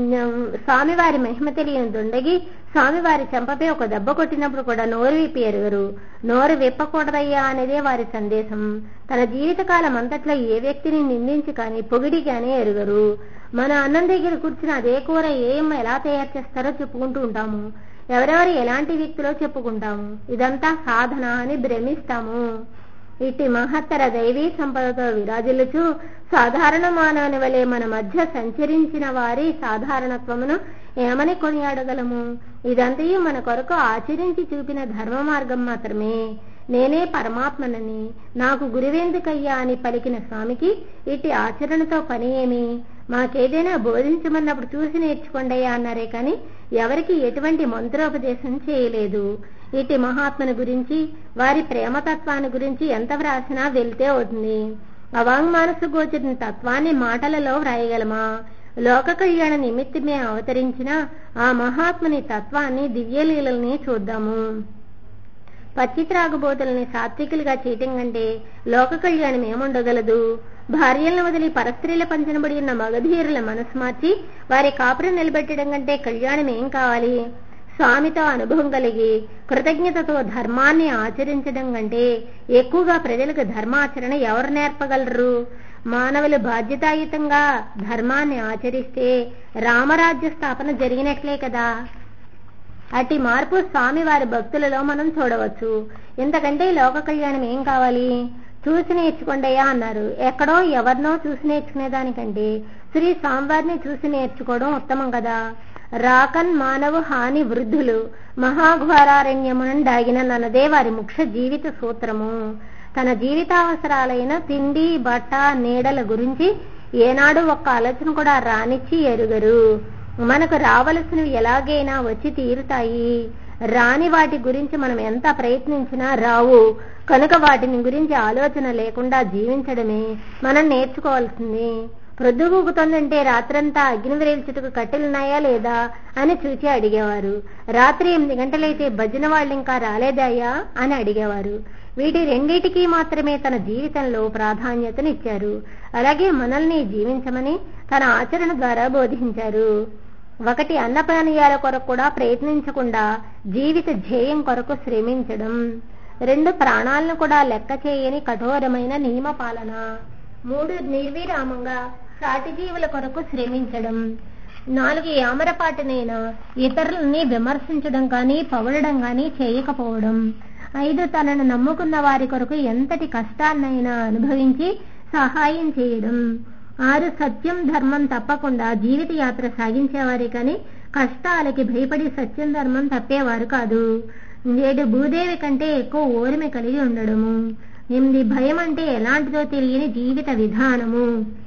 Speaker 1: స్వామివారి మహిమ తెలియని దుండగి స్వామివారి చెంపపై ఒక దెబ్బ కొట్టినప్పుడు కూడా నోరు విప్పి ఎరుగరు నోరు విప్పకూడదయ్యా అనేదే వారి సందేశం తన జీవితకాలం అంతట్లో ఏ వ్యక్తిని నిందించి కానీ పొగిడి కానీ ఎరుగరు మన అన్నం దగ్గర కూర్చుని అదే కూర ఏం ఎలా తయారు చేస్తారో చెప్పుకుంటూ ఉంటాము ఎవరెవరు ఎలాంటి వ్యక్తిలో చెప్పుకుంటాము ఇదంతా సాధన అని భ్రమిస్తాము ఇట్టి మహత్తర దైవీ సంపదతో విరాజిల్లుచు సాధారణ మానవుని వలె మన మధ్య సంచరించిన వారి సాధారణత్వమును ఏమని కొనియాడగలము ఇదంతయు మన కొరకు ఆచరించి చూపిన ధర్మ మార్గం మాత్రమే నేనే పరమాత్మనని నాకు గురువెందుకయ్యా అని పలికిన స్వామికి ఇట్టి ఆచరణతో పని ఏమి మాకేదైనా బోధించమన్నప్పుడు చూసి నేర్చుకోండయ్యా అన్నారే కానీ ఎవరికి ఎటువంటి మంత్రోపదేశం చేయలేదు ఇట్టి మహాత్మను గురించి వారి ప్రేమతత్వాన్ని గురించి ఎంత వ్రాసినా వెళ్తే అవుతుంది అవాంగ్మానసు గోచరిన తత్వాన్ని మాటలలో వ్రాయగలమా లోక కళ్యాణ నిమిత్తమే అవతరించిన ఆ మహాత్ముని తత్వాన్ని దివ్యలీలల్ని చూద్దాము పచ్చి త్రాగుబోతుల్ని సాత్వికులుగా చేయటం కంటే లోక కళ్యాణం ఏముండగలదు భార్యలను వదిలి పరస్త్రీల పంచనబడి ఉన్న మగధీరుల మనసు మార్చి వారి కాపురం నిలబెట్టడం కంటే కళ్యాణం ఏం కావాలి స్వామితో అనుభవం కలిగి కృతజ్ఞతతో ధర్మాన్ని ఆచరించడం కంటే ఎక్కువగా ప్రజలకు ధర్మాచరణ ఎవరు నేర్పగలరు మానవులు బాధ్యతాయుతంగా ధర్మాన్ని ఆచరిస్తే రామరాజ్య స్థాపన జరిగినట్లే కదా అట్టి మార్పు స్వామి వారి భక్తులలో మనం చూడవచ్చు ఇంతకంటే లోక కళ్యాణం ఏం కావాలి చూసి నేర్చుకోండియా అన్నారు ఎక్కడో ఎవరినో చూసి నేర్చుకునేదానికంటే శ్రీ స్వామివారిని చూసి నేర్చుకోవడం ఉత్తమం కదా రాకన్ మానవ హాని వృద్ధులు మహాఘోరారణ్యమునం దాగిన నన్నదే వారి ముఖ్య జీవిత సూత్రము తన జీవితావసరాలైన తిండి బట్ట నీడల గురించి ఏనాడు ఒక్క ఆలోచన కూడా రానిచ్చి ఎరుగరు మనకు రావలసినవి ఎలాగైనా వచ్చి తీరుతాయి రాని వాటి గురించి మనం ఎంత ప్రయత్నించినా రావు కనుక వాటిని గురించి ఆలోచన లేకుండా జీవించడమే మనం నేర్చుకోవాల్సింది ప్రొద్దుగూకుతోందంటే రాత్రంతా అగ్ని వ్రేల్చుటకు కట్టెలున్నాయా లేదా అని చూచి అడిగేవారు రాత్రి ఎనిమిది గంటలైతే భజన వాళ్ళు ఇంకా రాలేదాయా అని అడిగేవారు వీటి రెండిటికి మాత్రమే తన జీవితంలో ప్రాధాన్యతనిచ్చారు అలాగే మనల్ని జీవించమని తన ఆచరణ ద్వారా బోధించారు ఒకటి అన్నపానీయాల కొరకు కూడా ప్రయత్నించకుండా జీవిత ధ్యేయం కొరకు శ్రమించడం రెండు ప్రాణాలను కూడా లెక్క చేయని కఠోరమైన నియమ పాలన మూడు నిర్విరామంగా సాటి జీవుల కొరకు శ్రమించడం నాలుగు యామరపాటునైనా ఇతరులని విమర్శించడం కానీ పొగడడం కానీ చేయకపోవడం ఐదు తనను నమ్ముకున్న వారి కొరకు ఎంతటి కష్టాన్నైనా అనుభవించి సహాయం చేయడం ఆరు సత్యం ధర్మం తప్పకుండా జీవిత యాత్ర సాగించేవారే కానీ కష్టాలకి భయపడి సత్యం ధర్మం తప్పేవారు కాదు ఏడు భూదేవి కంటే ఎక్కువ ఓరిమి కలిగి ఉండడము ఎనిమిది భయం అంటే ఎలాంటిదో తెలియని జీవిత విధానము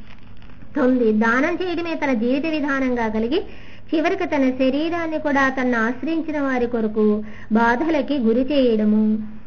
Speaker 1: తొమ్మిది దానం చేయడమే తన జీవిత విధానంగా కలిగి చివరికి తన శరీరాన్ని కూడా తన ఆశ్రయించిన వారి కొరకు బాధలకి గురి చేయడము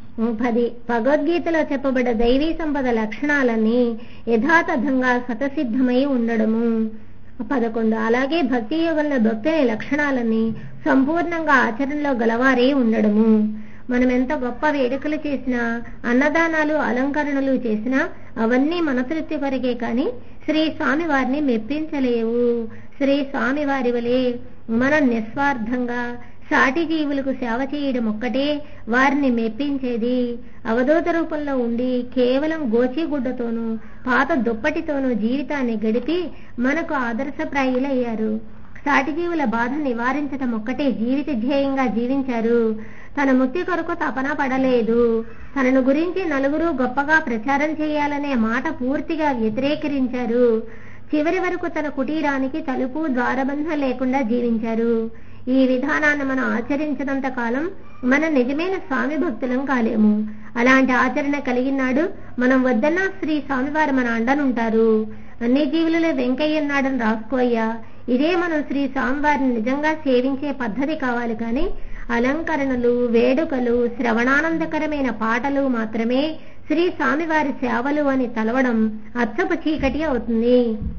Speaker 1: పది భగవద్గీతలో చెప్పబడ్డ దైవీ సంపద లక్షణాలన్నీ యథాతథంగా స్వతసిద్ధమై ఉండడము పదకొండు అలాగే భక్తి యోగంలో భక్తుని లక్షణాలన్నీ సంపూర్ణంగా ఆచరణలో గలవారే ఉండడము మనం ఎంత గొప్ప వేడుకలు చేసినా అన్నదానాలు అలంకరణలు చేసినా అవన్నీ మన తృప్తి కొరకే కానీ శ్రీ స్వామి వారిని మెప్పించలేవు శ్రీ స్వామి వారి వలె మనం నిస్వార్థంగా సాటి జీవులకు సేవ చేయడం ఒక్కటే వారిని మెప్పించేది అవధూత రూపంలో ఉండి కేవలం గోచిగుడ్డతోనూ పాత దుప్పటితోనూ జీవితాన్ని గడిపి మనకు ఆదర్శప్రాయులయ్యారు సాటి జీవుల బాధ నివారించడం ఒక్కటే జీవిత ధ్యేయంగా జీవించారు తన ముక్తి కొరకు తపన పడలేదు తనను గురించి నలుగురు గొప్పగా ప్రచారం చేయాలనే మాట పూర్తిగా వ్యతిరేకరించారు చివరి వరకు తన కుటీరానికి తలుపు ద్వారబంధం లేకుండా జీవించారు ఈ విధానాన్ని మనం ఆచరించినంత కాలం మన నిజమైన స్వామి భక్తులం కాలేము అలాంటి ఆచరణ కలిగినాడు మనం వద్దన్నా శ్రీ స్వామివారు మన అండనుంటారు అన్ని జీవులలో వెంకయ్య ఉన్నాడని రాసుకోయ్యా ఇదే మనం శ్రీ స్వామివారిని నిజంగా సేవించే పద్ధతి కావాలి కానీ అలంకరణలు వేడుకలు శ్రవణానందకరమైన పాటలు మాత్రమే శ్రీ స్వామివారి సేవలు అని తలవడం అచ్చపు చీకటి అవుతుంది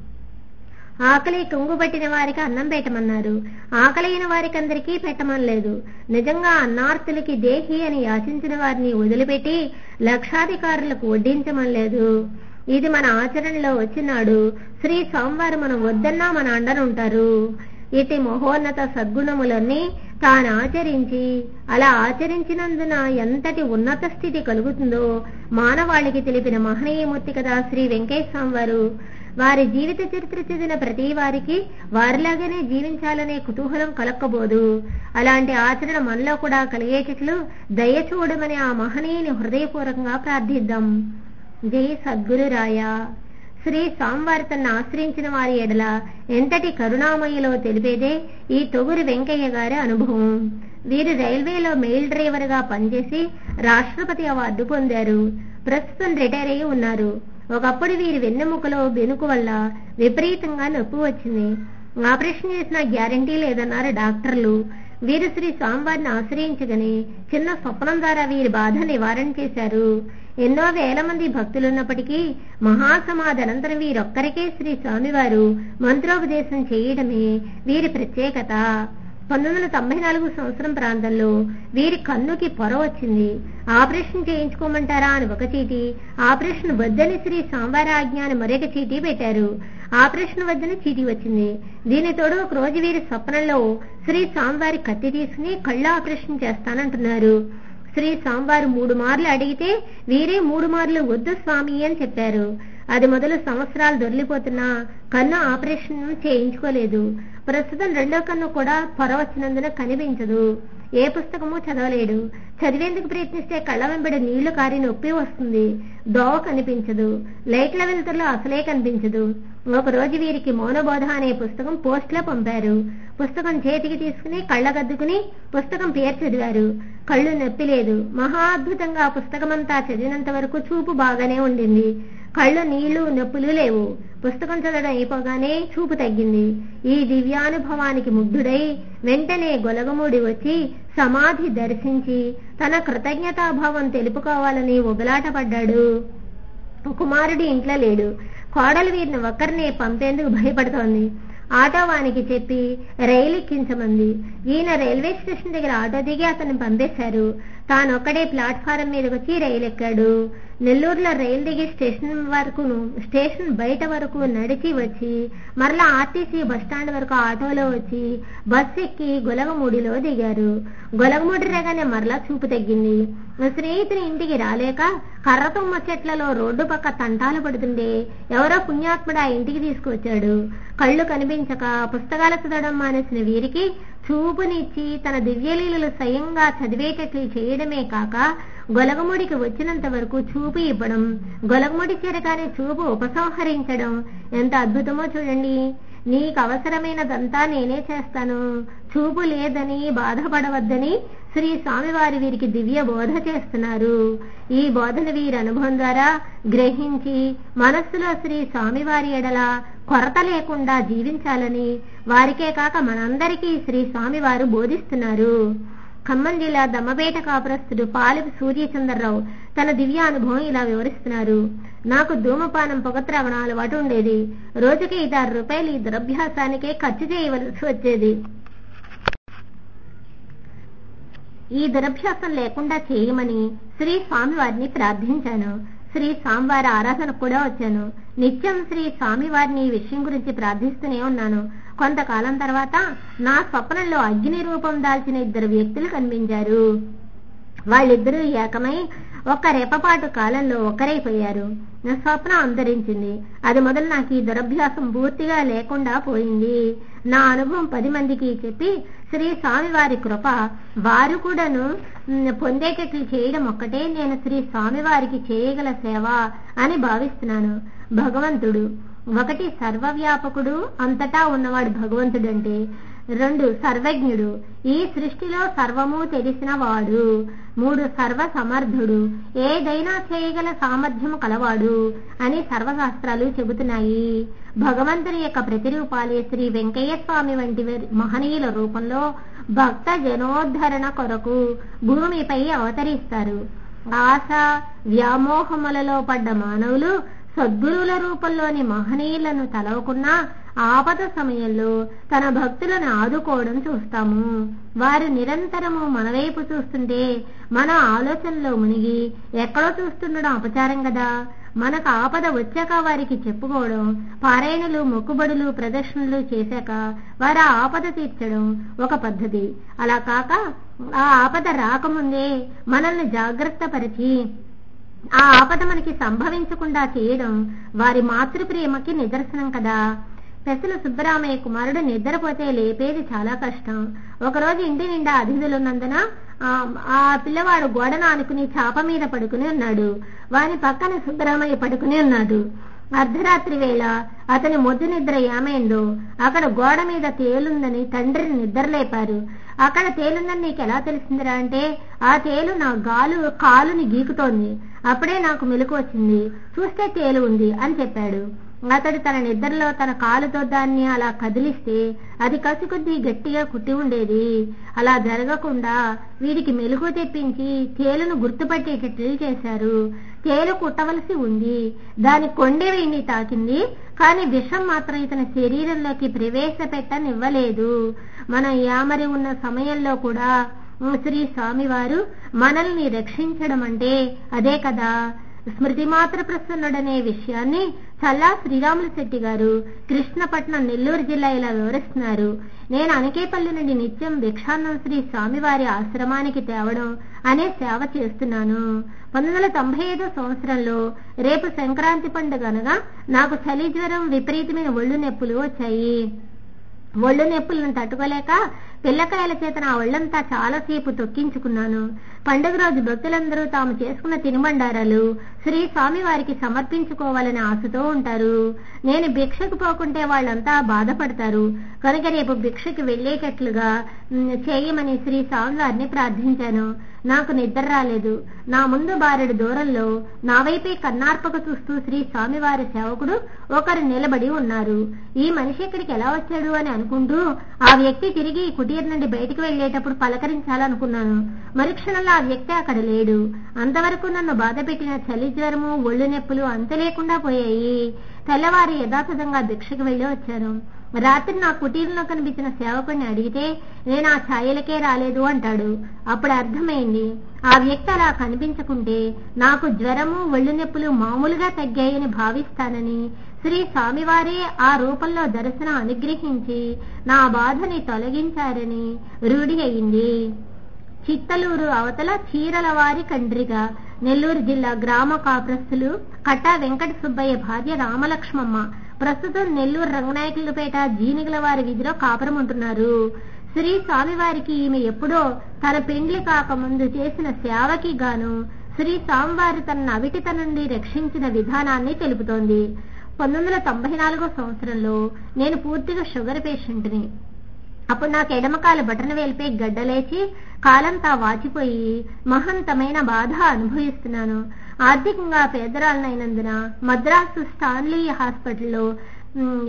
Speaker 1: ఆకలి కుంగుబట్టిన వారికి అన్నం పెట్టమన్నారు ఆకలైన వారికి అందరికీ పెట్టమనలేదు నిజంగా అన్నార్తులకి దేహి అని యాచించిన వారిని వదిలిపెట్టి లక్షాధికారులకు వడ్డించమనలేదు ఇది మన ఆచరణలో వచ్చినాడు శ్రీ స్వామివారు మనం వద్దన్నా మన అండనుంటారు ఇటు మహోన్నత సద్గుణములన్నీ తాను ఆచరించి అలా ఆచరించినందున ఎంతటి ఉన్నత స్థితి కలుగుతుందో మానవాళికి తెలిపిన మహనీయమూర్తి కదా శ్రీ వెంకటేశ్వర వారు వారి జీవిత చరిత్ర చదివిన ప్రతి వారికి వారిలాగానే జీవించాలనే కుతూహలం కలక్కబోదు అలాంటి ఆచరణ మనలో కూడా కలిగేటట్లు దయ చూడమని ఆ మహనీయుని హృదయపూర్వకంగా ప్రార్థిద్దాం జై సద్గురు రాయ శ్రీ స్వామివారి తన్ను ఆశ్రయించిన వారి ఎడల ఎంతటి కరుణామయ్యలో తెలిపేదే ఈ తొగురు వెంకయ్య గారి అనుభవం వీరు రైల్వేలో మెయిల్ డ్రైవర్ గా పనిచేసి రాష్ట్రపతి అవార్డు పొందారు ప్రస్తుతం రిటైర్ అయి ఉన్నారు ఒకప్పుడు వీరి వెన్నెముకలో బెనుకు వల్ల విపరీతంగా నొప్పి వచ్చింది ఆపరేషన్ చేసిన గ్యారంటీ లేదన్నారు డాక్టర్లు వీరు శ్రీ స్వామివారిని ఆశ్రయించగని చిన్న స్వప్నం ద్వారా వీరి బాధ నివారణ చేశారు ఎన్నో వేల మంది భక్తులున్నప్పటికీ మహాసమాధి అనంతరం వీరొక్కరికే శ్రీ స్వామివారు మంత్రోపదేశం చేయడమే వీరి ప్రత్యేకత పంతొమ్మిది వందల తొంభై నాలుగు సంవత్సరం ప్రాంతంలో వీరి కన్నుకి పొర వచ్చింది ఆపరేషన్ చేయించుకోమంటారా అని ఒక చీటి ఆపరేషన్ వద్దని శ్రీ స్వామివారి ఆజ్ఞ అని మరొక చీటీ పెట్టారు ఆపరేషన్ వద్దని చీటీ వచ్చింది దీని తోడు ఒక రోజు వీరి స్వప్నంలో శ్రీ స్వామివారి కత్తి తీసుకుని కళ్ళ ఆపరేషన్ చేస్తానంటున్నారు శ్రీ స్వామివారు మూడు మార్లు అడిగితే వీరే మూడు మార్లు వద్దు స్వామి అని చెప్పారు అది మొదలు సంవత్సరాలు దొరికిపోతున్నా కన్ను ఆపరేషన్ చేయించుకోలేదు ప్రస్తుతం రెండో కన్ను కూడా పొర వచ్చినందున కనిపించదు ఏ పుస్తకము చదవలేడు చదివేందుకు ప్రయత్నిస్తే కళ్ళ వెంబడి నీళ్లు కారి నొప్పి వస్తుంది దోవ కనిపించదు లైట్ల వెలుతురులో అసలే కనిపించదు ఒక రోజు వీరికి మౌనబోధ అనే పుస్తకం పోస్ట్ లో పంపారు పుస్తకం చేతికి తీసుకుని కళ్ళగద్దుకుని పుస్తకం పేరు చదివారు కళ్ళు నొప్పి లేదు మహా అద్భుతంగా ఆ పుస్తకమంతా చదివినంత వరకు చూపు బాగానే ఉండింది కళ్ళు నీళ్లు నొప్పులు లేవు పుస్తకం చదవడం అయిపోగానే చూపు తగ్గింది ఈ దివ్యానుభవానికి ముగ్ధుడై వెంటనే గొలగమూడి వచ్చి సమాధి దర్శించి తన కృతజ్ఞతాభావం తెలుపుకోవాలని ఉగలాట పడ్డాడు కుమారుడు ఇంట్లో లేడు కోడలు వీరిని ఒక్కరినే పంపేందుకు భయపడుతోంది ఆటో వానికి చెప్పి రైలు ఎక్కించమంది ఈయన రైల్వే స్టేషన్ దగ్గర ఆటో దిగి అతన్ని పంపేశారు తానొక్కడే ప్లాట్ఫారం మీదకి వచ్చి రైలు ఎక్కాడు నెల్లూరులో రైలు దిగి స్టేషన్ వరకును స్టేషన్ బయట వరకు నడిచి వచ్చి మరలా ఆర్టీసీ బస్టాండ్ వరకు ఆటోలో వచ్చి బస్సు ఎక్కి గొలగమూడిలో దిగారు గొలగమూడి రాగానే మరలా చూపు తగ్గింది స్నేహితుని ఇంటికి రాలేక కర్రతుమ్మ చెట్లలో రోడ్డు పక్క తంటాలు పడుతుండే ఎవరో పుణ్యాత్ముడు ఆ ఇంటికి తీసుకువచ్చాడు కళ్ళు కనిపించక పుస్తకాలు చదవడం మానేసిన వీరికి చూపునిచ్చి తన దివ్యలీలలు స్వయంగా చదివేటట్లు చేయడమే కాక గొలగముడికి వచ్చినంత వరకు చూపు ఇవ్వడం గొలగముడి చేరగానే చూపు ఉపసంహరించడం ఎంత అద్భుతమో చూడండి నీకు అవసరమైనదంతా నేనే చేస్తాను చూపు లేదని బాధపడవద్దని శ్రీ స్వామివారి వీరికి దివ్య బోధ చేస్తున్నారు ఈ బోధన వీరి అనుభవం ద్వారా గ్రహించి మనస్సులో శ్రీ స్వామివారి ఎడల కొరత లేకుండా జీవించాలని వారికే కాక మనందరికీ శ్రీ స్వామివారు బోధిస్తున్నారు ఖమ్మం జిల్లా దమ్మపేట కాపురస్తుడు పాలిపు సూర్యచంద్రరావు తన దివ్య అనుభవం ఇలా వివరిస్తున్నారు నాకు ధూమపానం పొగత్రావణ అలవాటు ఉండేది రోజుకి ఐదారు రూపాయలు ఈ దురభ్యాసానికే ఖర్చు చేయవలసి వచ్చేది ఈ దురభ్యాసం లేకుండా చేయమని శ్రీ స్వామివారిని ప్రార్థించాను శ్రీ స్వామివారి ఆరాధన కూడా వచ్చాను నిత్యం శ్రీ స్వామివారిని ఈ విషయం గురించి ప్రార్థిస్తూనే ఉన్నాను కొంతకాలం తర్వాత నా స్వప్నంలో అగ్ని రూపం దాల్చిన ఇద్దరు వ్యక్తులు కనిపించారు వాళ్ళిద్దరూ ఏకమై ఒక్క రెప్పపాటు కాలంలో ఒకరైపోయారు నా స్వప్నం అంతరించింది అది మొదలు నాకు ఈ దురభ్యాసం పూర్తిగా లేకుండా పోయింది నా అనుభవం పది మందికి చెప్పి శ్రీ స్వామివారి కృప వారు కూడాను మ్, పొందేటట్లు చేయడం ఒక్కటే నేను శ్రీ స్వామివారికి చేయగల సేవ అని భావిస్తున్నాను భగవంతుడు ఒకటి సర్వవ్యాపకుడు అంతటా ఉన్నవాడు భగవంతుడు అంటే రెండు సర్వజ్ఞుడు ఈ సృష్టిలో సర్వము తెలిసిన వాడు మూడు సర్వ సమర్థుడు ఏదైనా చేయగల సామర్థ్యము కలవాడు అని సర్వశాస్త్రాలు చెబుతున్నాయి భగవంతుని యొక్క ప్రతిరూపాలే శ్రీ వెంకయ్య స్వామి వంటి వారి మహనీయుల రూపంలో భక్త జనోద్ధరణ కొరకు భూమిపై అవతరిస్తారు ఆశ వ్యామోహములలో పడ్డ మానవులు సద్గురువుల రూపంలోని మహనీయులను తలవకున్నా ఆపద సమయంలో తన భక్తులను ఆదుకోవడం చూస్తాము వారు నిరంతరము మన వైపు చూస్తుంటే మన ఆలోచనలో మునిగి ఎక్కడో చూస్తుండడం అపచారం కదా మనకు ఆపద వచ్చాక వారికి చెప్పుకోవడం పారాయణలు మొక్కుబడులు ప్రదర్శనలు చేశాక వారి ఆ ఆపద తీర్చడం ఒక పద్ధతి అలా కాక ఆ ఆపద రాకముందే మనల్ని జాగ్రత్త పరిచి ఆ ఆపద మనకి సంభవించకుండా చేయడం వారి మాతృప్రేమకి నిదర్శనం కదా పెసల సుబ్బరామయ్య కుమారుడు నిద్రపోతే లేపేది చాలా కష్టం ఒకరోజు ఇంటి నిండా అతిథులున్నందున ఆ ఆ పిల్లవాడు గోడను ఆనుకుని చాప మీద పడుకుని ఉన్నాడు వాని పక్కన సుబ్బరామయ్య పడుకుని ఉన్నాడు అర్ధరాత్రి వేళ అతని మొద్దు నిద్ర ఏమైందో అక్కడ గోడ మీద తేలుందని తండ్రిని నిద్రలేపారు అక్కడ తేలుందని నీకు ఎలా తెలిసిందిరా అంటే ఆ తేలు నా గాలు కాలుని గీకుతోంది అప్పుడే నాకు మెలకు వచ్చింది చూస్తే తేలు ఉంది అని చెప్పాడు అతడు తన నిద్రలో తన కాలుతో దాన్ని అలా కదిలిస్తే అది కసి కొద్దీ గట్టిగా కుట్టి ఉండేది అలా జరగకుండా వీడికి మెలుగు తెప్పించి తేలును గుర్తుపట్టేటట్లు చేశారు తేలు కుట్టవలసి ఉంది దాని కొండె వేణి తాకింది కానీ విషం మాత్రం ఇతని శరీరంలోకి ప్రవేశపెట్టనివ్వలేదు మనం యామరి ఉన్న సమయంలో కూడా శ్రీ స్వామివారు మనల్ని రక్షించడం అంటే అదే కదా స్మృతి మాత్ర ప్రసన్నుడనే విషయాన్ని చల్లా శ్రీరాములు శెట్టి గారు కృష్ణపట్నం నెల్లూరు జిల్లా ఇలా వివరిస్తున్నారు నేను అనకేపల్లి నుండి నిత్యం భిక్షాన్నం శ్రీ స్వామివారి ఆశ్రమానికి తేవడం అనే సేవ చేస్తున్నాను పంతొమ్మిది వందల తొంభై ఐదో సంవత్సరంలో రేపు సంక్రాంతి పండుగ అనగా నాకు చలి జ్వరం విపరీతమైన ఒళ్ళు నొప్పులు వచ్చాయి ఒళ్ళు నొప్పులను తట్టుకోలేక పిల్లకాయల చేత నా ఒళ్ళంతా చాలాసేపు తొక్కించుకున్నాను పండుగ రోజు భక్తులందరూ తాము చేసుకున్న తినుబండారాలు శ్రీ స్వామి వారికి సమర్పించుకోవాలని ఆశతో ఉంటారు నేను భిక్షకు పోకుంటే వాళ్ళంతా బాధపడతారు కనుక రేపు భిక్షకి వెళ్ళేటట్లుగా మ్, చేయమని శ్రీ స్వామి వారిని ప్రార్థించాను నాకు నిద్ర రాలేదు నా ముందు బారెడు దూరంలో నా వైపే కన్నార్పక చూస్తూ శ్రీ స్వామివారి సేవకుడు ఒకరు నిలబడి ఉన్నారు ఈ మనిషి ఇక్కడికి ఎలా వచ్చాడు అని అనుకుంటూ ఆ వ్యక్తి తిరిగి కుటీర్ నుండి బయటికి వెళ్లేటప్పుడు పలకరించాలనుకున్నాను మరుక్షణంలో ఆ వ్యక్తి అక్కడ లేడు అంతవరకు నన్ను బాధ పెట్టిన చలి జ్వరము ఒళ్ళు నొప్పులు అంత లేకుండా పోయాయి తెల్లవారి యథాతథంగా భిక్షకు వెళ్లి వచ్చాను రాత్రి నా కుటీరంలో కనిపించిన సేవకుడిని అడిగితే నేను ఆ ఛాయలకే రాలేదు అంటాడు అప్పుడు అర్థమైంది ఆ వ్యక్తి అలా కనిపించకుంటే నాకు జ్వరము ఒళ్ళు నొప్పులు మామూలుగా తగ్గాయని భావిస్తానని శ్రీ స్వామివారే ఆ రూపంలో దర్శనం అనుగ్రహించి నా బాధని తొలగించారని రూఢి అయింది చిత్తలూరు అవతల చీరలవారి కండ్రిగా నెల్లూరు జిల్లా గ్రామ కాపురస్తులు కట్టా వెంకట సుబ్బయ్య భార్య రామలక్ష్మమ్మ ప్రస్తుతం నెల్లూరు రంగనాయకులపేట జీనిగల వారి వీధిలో కాపురం ఉంటున్నారు శ్రీ స్వామివారికి ఈమె ఎప్పుడో తన పెండ్లి కాకముందు చేసిన సేవకి గాను శ్రీ స్వామివారి తన అవిటిత నుండి రక్షించిన విధానాన్ని తెలుపుతోంది పంతొమ్మిది వందల తొంభై నాలుగో సంవత్సరంలో నేను పూర్తిగా షుగర్ పేషెంట్ని అప్పుడు నాకు ఎడమకాల బటన వేలిపై గడ్డలేచి కాలంతా వాచిపోయి మహంతమైన బాధ అనుభవిస్తున్నాను ఆర్థికంగా పేదరాలనైనందున మద్రాసు స్టాన్లీ హాస్పిటల్లో మ్,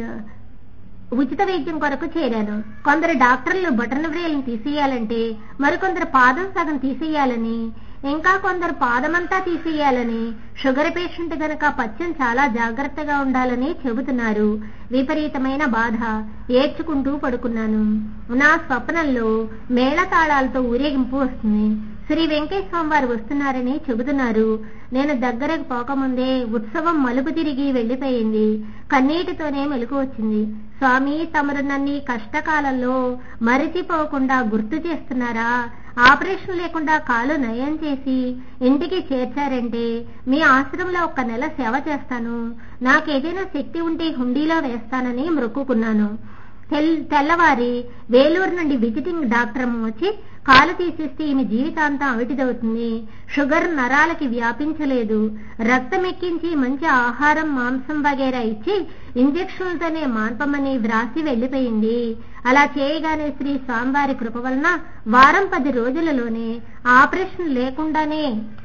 Speaker 1: ఉచిత వైద్యం కొరకు చేరాను కొందరు డాక్టర్లు బటన్ వ్రేల్ని తీసేయాలంటే మరికొందరు పాదం సగం తీసేయాలని ఇంకా కొందరు పాదమంతా తీసేయాలని షుగర్ పేషెంట్ గనక పచ్చం చాలా జాగ్రత్తగా ఉండాలని చెబుతున్నారు విపరీతమైన బాధ ఏడ్చుకుంటూ పడుకున్నాను నా స్వప్నంలో మేళతాళాలతో ఊరేగింపు వస్తుంది శ్రీ వెంకటేశ్వర వారు వస్తున్నారని చెబుతున్నారు నేను దగ్గరకు పోకముందే ఉత్సవం మలుపు తిరిగి వెళ్లిపోయింది కన్నీటితోనే మెలకు వచ్చింది స్వామి తమరు నన్ను ఈ కష్టకాలంలో మరిచిపోకుండా గుర్తు చేస్తున్నారా ఆపరేషన్ లేకుండా కాలు నయం చేసి ఇంటికి చేర్చారంటే మీ ఆశ్రమంలో ఒక్క నెల సేవ చేస్తాను నాకేదైనా శక్తి ఉంటే హుండీలో వేస్తానని మొక్కుకున్నాను తెల్ తెల్లవారి వేలూరు నుండి విజిటింగ్ డాక్టర్ వచ్చి కాలు తీసేస్తే ఈమె జీవితాంతం అవిటిదవుతుంది షుగర్ నరాలకి వ్యాపించలేదు రక్తం ఎక్కించి మంచి ఆహారం మాంసం వగేరా ఇచ్చి ఇంజక్షన్లతోనే మాన్పమని వ్రాసి వెళ్లిపోయింది అలా చేయగానే శ్రీ స్వామివారి కృప వలన వారం పది రోజులలోనే ఆపరేషన్ లేకుండానే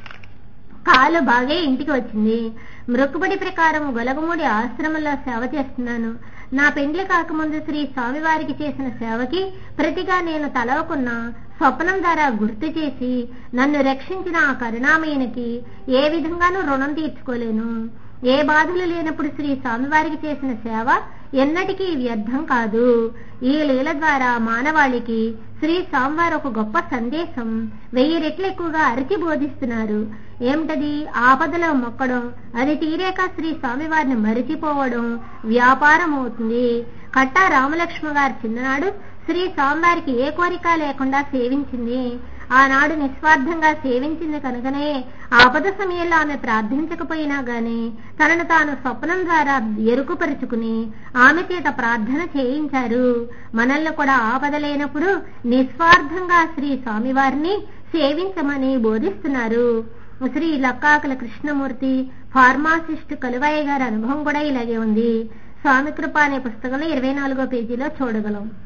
Speaker 1: కాలు బాగే ఇంటికి వచ్చింది మృక్కుబడి ప్రకారం గొలగమూడి ఆశ్రమంలో సేవ చేస్తున్నాను నా పెండ్లి కాకముందు శ్రీ స్వామివారికి చేసిన సేవకి ప్రతిగా నేను తలవకున్న స్వప్నం ద్వారా గుర్తు చేసి నన్ను రక్షించిన ఆ కరుణామయునికి ఏ విధంగానూ రుణం తీర్చుకోలేను ఏ బాధలు లేనప్పుడు శ్రీ స్వామివారికి చేసిన సేవ ఎన్నటికీ వ్యర్థం కాదు ఈ లీల ద్వారా మానవాళికి శ్రీ స్వామివారు ఒక గొప్ప సందేశం వెయ్యి రెట్లు ఎక్కువగా అరిచి బోధిస్తున్నారు ఏమిటది ఆపదలో మొక్కడం అది తీరాక శ్రీ స్వామివారిని మరిచిపోవడం వ్యాపారం అవుతుంది కట్టా రామలక్ష్మ గారి చిన్ననాడు శ్రీ స్వామివారికి ఏ కోరిక లేకుండా సేవించింది ఆనాడు నిస్వార్థంగా సేవించింది కనుకనే ఆపద సమయంలో ఆమె ప్రార్థించకపోయినా గాని తనను తాను స్వప్నం ద్వారా ఎరుకుపరుచుకుని ఆమె చేత ప్రార్థన చేయించారు మనల్ని కూడా ఆపద లేనప్పుడు నిస్వార్థంగా శ్రీ స్వామివారిని సేవించమని బోధిస్తున్నారు శ్రీ లక్కాకుల కృష్ణమూర్తి ఫార్మాసిస్ట్ కలువాయి గారి అనుభవం కూడా ఇలాగే ఉంది స్వామి కృప అనే పుస్తకంలో ఇరవై నాలుగో పేజీలో చూడగలం